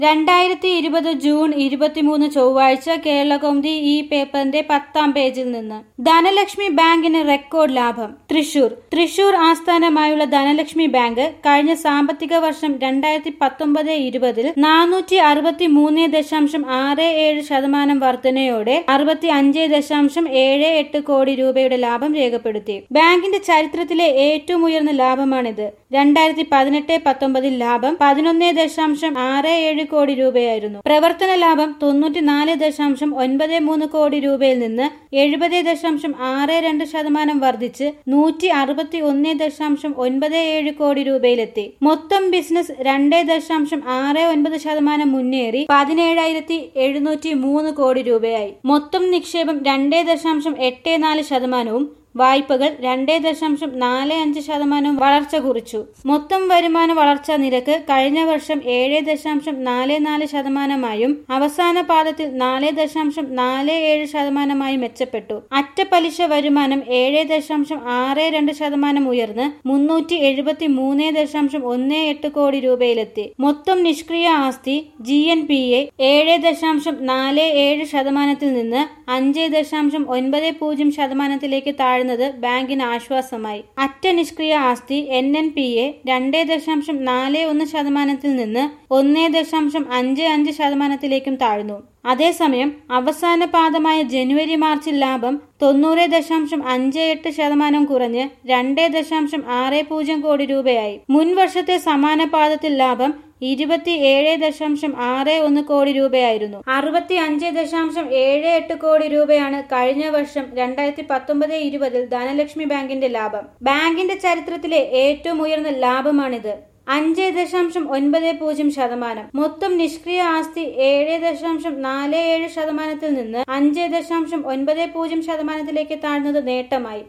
രണ്ടായിരത്തി ഇരുപത് ജൂൺ ഇരുപത്തിമൂന്ന് ചൊവ്വാഴ്ച കേരളകൗമുദി ഈ പേപ്പറിന്റെ പത്താം പേജിൽ നിന്ന് ധനലക്ഷ്മി ബാങ്കിന് റെക്കോർഡ് ലാഭം തൃശൂർ തൃശൂർ ആസ്ഥാനമായുള്ള ധനലക്ഷ്മി ബാങ്ക് കഴിഞ്ഞ സാമ്പത്തിക വർഷം രണ്ടായിരത്തി പത്തൊമ്പത് ഇരുപതിൽ നാനൂറ്റി അറുപത്തി മൂന്ന് ദശാംശം ആറ് ഏഴ് ശതമാനം വർധനയോടെ അറുപത്തി അഞ്ച് ദശാംശം ഏഴ് എട്ട് കോടി രൂപയുടെ ലാഭം രേഖപ്പെടുത്തി ബാങ്കിന്റെ ചരിത്രത്തിലെ ഏറ്റവും ഉയർന്ന ലാഭമാണിത് രണ്ടായിരത്തി പതിനെട്ട് പത്തൊമ്പതിൽ ലാഭം പതിനൊന്ന് ദശാംശം ആറ് ഏഴ് കോടി രൂപയായിരുന്നു പ്രവർത്തന ലാഭം തൊണ്ണൂറ്റിനാല് ദശാംശം ഒൻപത് മൂന്ന് കോടി രൂപയിൽ നിന്ന് എഴുപത് ദശാംശം ആറ് രണ്ട് ശതമാനം വർദ്ധിച്ച് നൂറ്റി അറുപത്തി ഒന്ന് ദശാംശം ഒൻപത് ഏഴ് കോടി രൂപയിലെത്തി മൊത്തം ബിസിനസ് രണ്ട് ദശാംശം ആറ് ഒൻപത് ശതമാനം മുന്നേറി പതിനേഴായിരത്തി എഴുന്നൂറ്റി മൂന്ന് കോടി രൂപയായി മൊത്തം നിക്ഷേപം രണ്ട് ദശാംശം എട്ട് നാല് ശതമാനവും വായ്പകൾ രണ്ടേ ദശാംശം നാല് അഞ്ച് ശതമാനം വളർച്ച കുറിച്ചു മൊത്തം വരുമാന വളർച്ചാ നിരക്ക് കഴിഞ്ഞ വർഷം ഏഴ് ദശാംശം നാല് നാല് ശതമാനമായും അവസാന പാദത്തിൽ നാല് ദശാംശം നാല് ഏഴ് ശതമാനമായും മെച്ചപ്പെട്ടു അറ്റ പലിശ വരുമാനം ഏഴ് ദശാംശം ആറ് രണ്ട് ശതമാനം ഉയർന്ന് മുന്നൂറ്റി എഴുപത്തി മൂന്ന് ദശാംശം ഒന്ന് എട്ട് കോടി രൂപയിലെത്തി മൊത്തം നിഷ്ക്രിയ ആസ്തി ജി എൻ പി എ ഏഴ് ദശാംശം നാല് ഏഴ് ശതമാനത്തിൽ നിന്ന് അഞ്ച് ദശാംശം ഒൻപത് പൂജ്യം ശതമാനത്തിലേക്ക് താഴ്ന്നത് ബാങ്കിന് ആശ്വാസമായി അറ്റ നിഷ്ക്രിയ ആസ്തി എൻ എൻ പി എ രണ്ട് ദശാംശം നാല് ഒന്ന് ശതമാനത്തിൽ നിന്ന് ഒന്ന് ദശാംശം അഞ്ച് അഞ്ച് ശതമാനത്തിലേക്കും താഴ്ന്നു അതേസമയം അവസാന പാദമായ ജനുവരി മാർച്ചിൽ ലാഭം തൊണ്ണൂറ് ദശാംശം അഞ്ച് എട്ട് ശതമാനം കുറഞ്ഞ് രണ്ട് ദശാംശം ആറ് പൂജ്യം കോടി രൂപയായി മുൻ വർഷത്തെ സമാന പാദത്തിൽ ലാഭം ഇരുപത്തി ഏഴ് ദശാംശം ആറ് ഒന്ന് കോടി രൂപയായിരുന്നു അറുപത്തി അഞ്ച് ദശാംശം ഏഴ് എട്ട് കോടി രൂപയാണ് കഴിഞ്ഞ വർഷം രണ്ടായിരത്തി പത്തൊമ്പത് ഇരുപതിൽ ധനലക്ഷ്മി ബാങ്കിന്റെ ലാഭം ബാങ്കിന്റെ ചരിത്രത്തിലെ ഏറ്റവും ഉയർന്ന ലാഭമാണിത് അഞ്ച് ദശാംശം ഒൻപത് പൂജ്യം ശതമാനം മൊത്തം നിഷ്ക്രിയ ആസ്തി ഏഴ് ദശാംശം നാല് ഏഴ് ശതമാനത്തിൽ നിന്ന് അഞ്ച് ദശാംശം ഒൻപത് പൂജ്യം ശതമാനത്തിലേക്ക് താഴ്ന്നത് നേട്ടമായി